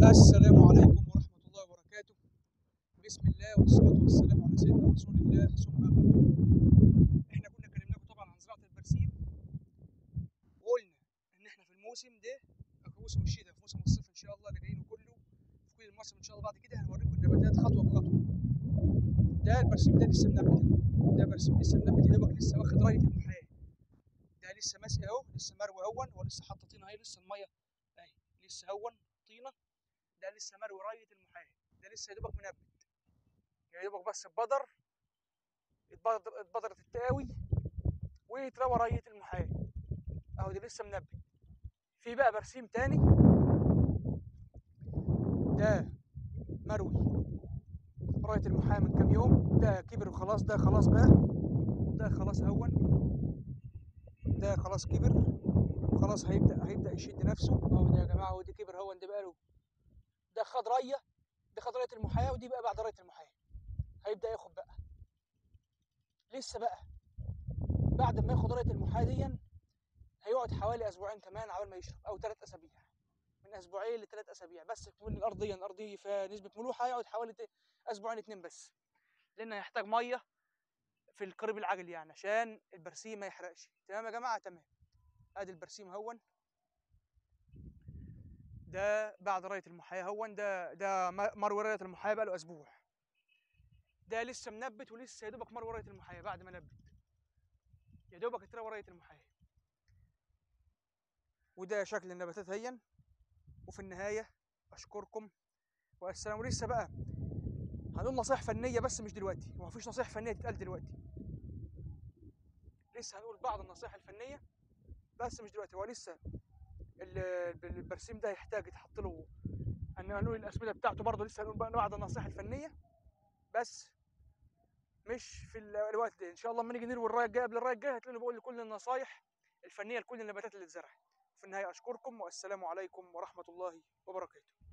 السلام عليكم ورحمة الله وبركاته بسم الله والصلاة والسلام على سيدنا رسول الله ثم أما بعد احنا كنا كلمناكم طبعا عن زراعة البرسيم وقلنا ان احنا في الموسم ده في موسم الشتاء في موسم الصيف ان شاء الله اللي جايين كله في كل المواسم ان شاء الله بعد كده هنوريكم النباتات خطوة بخطوة ده البرسيم ده لسه منبت اهو ده برسيم لسه منبت يا دوبك لسه واخد راية المحاية ده لسه ماسك اهو لسه مروي اهون ولسه حاطط طينة اهي لسه المية اهي لسه هون طينة ده لسه مروي راية المحاية ده لسه يا دوبك منبت يا دوبك بس اتبدر اتبدر اتبدرت التقاوي ويتروى راية المحاية اهو ده لسه منبت في بقى برسيم تاني ده مروي راية المحاية من كام يوم ده كبر وخلاص ده خلاص بقى ده خلاص هون ده خلاص كبر وخلاص هيبدأ هيبدأ يشد نفسه اهو ده يا جماعة اهو ده كبر هون ده بقى له ده خد رايه ده خد رايه المحاياه ودي بقى بعد رايه المحاياه هيبدا ياخد بقى لسه بقى بعد ما ياخد رايه المحاياه دي هيقعد حوالي اسبوعين كمان عبال ما يشرب او ثلاث اسابيع من اسبوعين لثلاث اسابيع بس تكون الارض دي الارض دي فيها نسبه ملوحه هيقعد حوالي ت- اسبوعين اتنين بس لان هيحتاج ميه في القريب العاجل يعني عشان البرسيم ما يحرقش تمام يا جماعه تمام ادي البرسيم هون ده بعد رايه المحاياه هون ده ده م- مروي رايه المحاياه بقى له اسبوع ده لسه منبت ولسه يا دوبك مروي رايه المحاياه بعد ما نبت يا دوبك اتروى رايه المحاياه وده شكل النباتات هين وفي النهايه اشكركم والسلام ولسه بقى هنقول نصائح فنيه بس مش دلوقتي ومفيش نصائح فنيه تتقال دلوقتي لسه هنقول بعض النصائح الفنيه بس مش دلوقتي هو لسه ال- البرسيم ده يحتاج يتحط له ان هنقول الاسمده بتاعته برضه لسه هنقول بقى بعض النصائح الفنيه بس مش في ال- الوقت ده ان شاء الله لما نيجي نروي الرايه الجايه قبل الرايه الجايه هتلاقوني بقول كل النصائح الفنيه لكل النباتات اللي اتزرعت في النهايه اشكركم والسلام عليكم ورحمه الله وبركاته